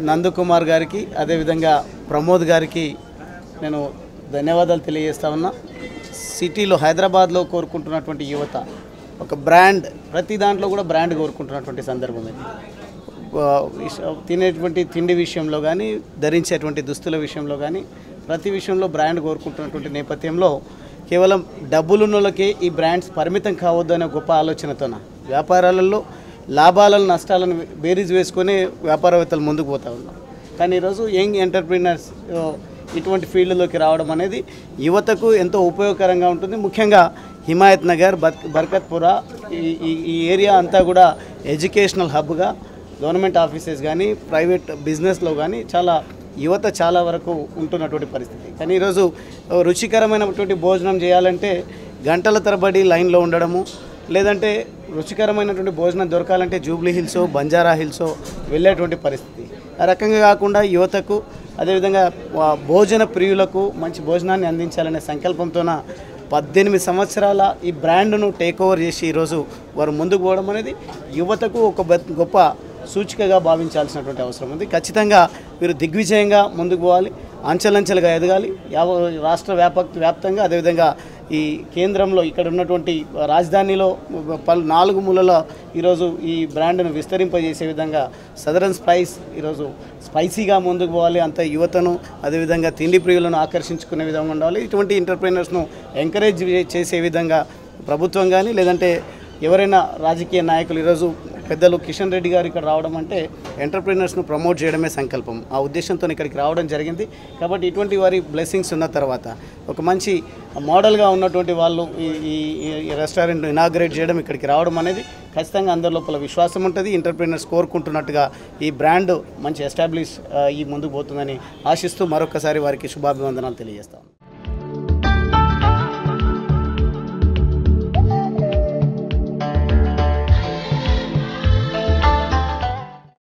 నందకుమార్ గారికి అదేవిధంగా ప్రమోద్ గారికి నేను ధన్యవాదాలు తెలియజేస్తా ఉన్నా సిటీలో హైదరాబాద్లో కోరుకుంటున్నటువంటి యువత ఒక బ్రాండ్ ప్రతి దాంట్లో కూడా బ్రాండ్ కోరుకుంటున్నటువంటి సందర్భం ఇది ఆ, విష- తినేటువంటి తిండి విషయంలో కానీ ధరించేటువంటి దుస్తుల విషయంలో కానీ ప్రతి విషయంలో బ్రాండ్ కోరుకుంటున్నటువంటి నేపథ్యంలో కేవలం డబ్బులున్నోళ్ళకే ఈ బ్రాండ్స్ పరిమితం కావద్దు అనే గొప్ప ఆలోచనతోన వ్యాపారాలలో లాభాలను నష్టాలను బేరీజ్ వేసుకొని వ్యాపారవేత్తలు ముందుకు పోతా ఉన్నాం కానీ ఈరోజు యంగ్ ఎంటర్ప్రీనర్స్ ఇటువంటి ఫీల్డ్లోకి రావడం అనేది యువతకు ఎంతో ఉపయోగకరంగా ఉంటుంది ముఖ్యంగా హిమాయత్ నగర్ బర్క్ బర్కత్పుర ఈ ఈ- ఈ ఏరియా అంతా కూడా ఎడ్యుకేషనల్ హబ్గా గవర్నమెంట్ ఆఫీసెస్ కానీ ప్రైవేట్ బిజినెస్లో కానీ చాలా యువత చాలా వరకు ఉంటున్నటువంటి పరిస్థితి కానీ ఈరోజు రుచికరమైనటువంటి భోజనం చేయాలంటే గంటల తరబడి లైన్లో ఉండడము లేదంటే రుచికరమైనటువంటి భోజనం దొరకాలంటే జూబ్లీ హిల్సో బంజారా హిల్సో వెళ్ళేటువంటి పరిస్థితి ఆ రకంగా కాకుండా యువతకు అదేవిధంగా వా- భోజన ప్రియులకు మంచి భోజనాన్ని అందించాలనే సంకల్పంతోన పద్దెనిమిది సంవత్సరాల ఈ బ్రాండ్ను టేక్ ఓవర్ చేసి ఈరోజు వారు ముందుకు పోవడం అనేది యువతకు ఒక బ- గొప్ప సూచికగా భావించాల్సినటువంటి అవసరం ఉంది ఖచ్చితంగా మీరు దిగ్విజయంగా ముందుకు పోవాలి అంచెలంచెలుగా ఎదగాలి యావ రాష్ట్ర వ్యాపక వ్యాప్తంగా అదేవిధంగా ఈ కేంద్రంలో ఇక్కడ ఉన్నటువంటి రాజధానిలో పలు నాలుగు మూలలో ఈరోజు ఈ బ్రాండ్ను విస్తరింపజేసే విధంగా సదరన్ స్పైస్ ఈరోజు స్పైసీగా ముందుకు పోవాలి అంత యువతను అదేవిధంగా తిండి ప్రియులను ఆకర్షించుకునే విధంగా ఉండాలి ఇటువంటి ఎంటర్ప్రీనర్స్ను ఎంకరేజ్ చేసే విధంగా ప్రభుత్వం కానీ లేదంటే ఎవరైనా రాజకీయ నాయకులు ఈరోజు పెద్దలు కిషన్ రెడ్డి గారు ఇక్కడ రావడం అంటే ఎంటర్ప్రీనర్స్ను ప్రమోట్ చేయడమే సంకల్పం ఆ ఉద్దేశంతో ఇక్కడికి రావడం జరిగింది కాబట్టి ఇటువంటి వారి బ్లెస్సింగ్స్ ఉన్న తర్వాత ఒక మంచి మోడల్గా ఉన్నటువంటి వాళ్ళు ఈ ఈ ఈ రెస్టారెంట్ ఇనాగ్రేట్ చేయడం ఇక్కడికి రావడం అనేది ఖచ్చితంగా అందరి లోపల విశ్వాసం ఉంటుంది ఎంటర్ప్రీనర్స్ కోరుకుంటున్నట్టుగా ఈ బ్రాండ్ మంచి ఎస్టాబ్లిష్ ఈ ముందుకు పోతుందని ఆశిస్తూ మరొకసారి వారికి శుభాభివందనాలు తెలియజేస్తాను